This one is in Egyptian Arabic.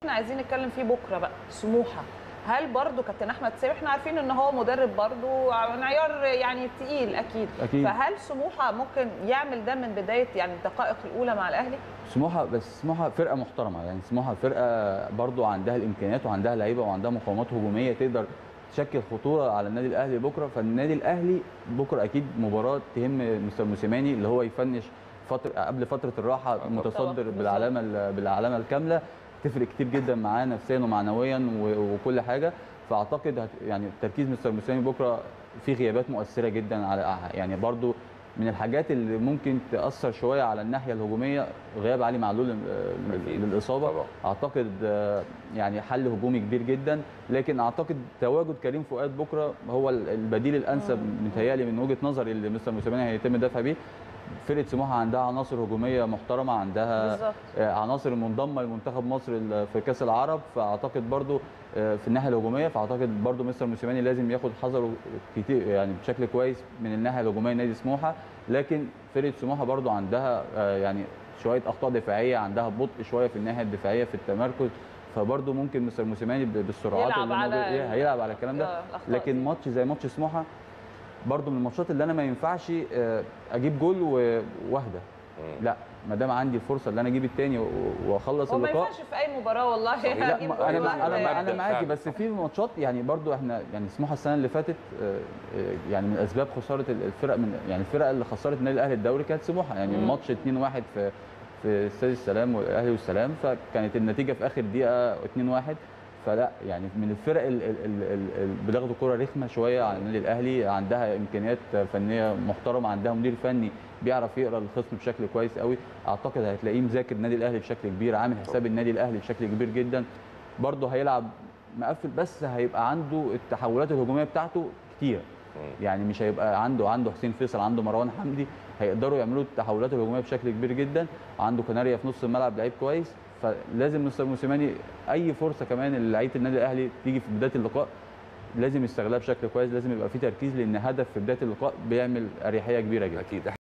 احنا عايزين نتكلم فيه بكره بقى سموحه هل برضو كابتن احمد سامي احنا عارفين ان هو مدرب برضو معيار يعني تقيل اكيد أكيد. فهل سموحه ممكن يعمل ده من بدايه يعني الدقائق الاولى مع الاهلي سموحه بس سموحه فرقه محترمه يعني سموحه فرقه برضو عندها الامكانيات وعندها لعيبه وعندها مقاومات هجوميه تقدر تشكل خطوره على النادي الاهلي بكره فالنادي الاهلي بكره اكيد مباراه تهم مستر موسيماني اللي هو يفنش فتره قبل فتره الراحه متصدر بالظبط. بالعلامه ال- بالعلامه الكامله تفرق كتير جدا معاه نفسيا ومعنويا و- وكل حاجه فاعتقد هت يعني تركيز مستر موسيماني بكره في غيابات مؤثره جدا على يعني برضو من الحاجات اللي ممكن تاثر شويه على الناحيه الهجوميه غياب علي معلول آه، أكيد. للاصابه طبعا. اعتقد آه، يعني حل هجومي كبير جدا لكن اعتقد تواجد كريم فؤاد بكره هو ال- البديل الانسب متهيألي من وجهه نظري اللي مستر موسيماني هيتم الدفع بيه فرقه سموحه عندها عناصر هجوميه محترمه عندها بالظبط. آه، عناصر منضمه لمنتخب مصر ال- في كاس العرب فاعتقد برضو آه، في الناحيه الهجوميه فاعتقد برضو مستر موسيماني لازم ياخد حذره كتير يعني بشكل كويس من الناحيه الهجوميه نادي سموحه لكن فرقه سموحه برضو عندها آه، يعني شويه اخطاء دفاعيه عندها بطء شويه في الناحيه الدفاعيه في التمركز فبرضه ممكن مستر موسيماني ب- بالسرعات يلعب اللي على موجود ايه هيلعب على الكلام آه، ده الأخطاء لكن دي. ماتش زي ماتش سموحه برضه من الماتشات اللي انا ما ينفعش آه، اجيب جول و- واهدى لا ما دام عندي الفرصه ان انا اجيب الثاني واخلص هو ما اللقاء ينفعش في اي مباراه والله صحيح. لا أجيب ما- جول انا واحد انا يعني. انا معاكي فعلا. بس في ماتشات يعني برضو احنا يعني سموحه السنه اللي فاتت آه، آه، يعني من اسباب خساره الفرق من يعني الفرق اللي خسرت النادي الاهلي الدوري كانت سموحه يعني مم. الماتش 2-1 في في استاد السلام والاهلي والسلام فكانت النتيجه في اخر دقيقه 2-1 فلا يعني من الفرق اللي بتاخد كوره رخمه شويه على النادي الاهلي عندها امكانيات فنيه محترمه عندها مدير فني بيعرف يقرا الخصم بشكل كويس قوي اعتقد هتلاقيه مذاكر النادي الاهلي بشكل كبير عامل حساب النادي الاهلي بشكل كبير جدا برضه هيلعب مقفل بس هيبقى عنده التحولات الهجوميه بتاعته كتير يعني مش هيبقى عنده عنده حسين فيصل عنده مروان حمدي هيقدروا يعملوا التحولات الهجوميه بشكل كبير جدا عنده كناريا في نص الملعب لعيب كويس فلازم مستر موسيماني اي فرصه كمان لعيبه النادي الاهلي تيجي في بدايه اللقاء لازم يستغلها بشكل كويس لازم يبقى في تركيز لان هدف في بدايه اللقاء بيعمل اريحيه كبيره جدا اكيد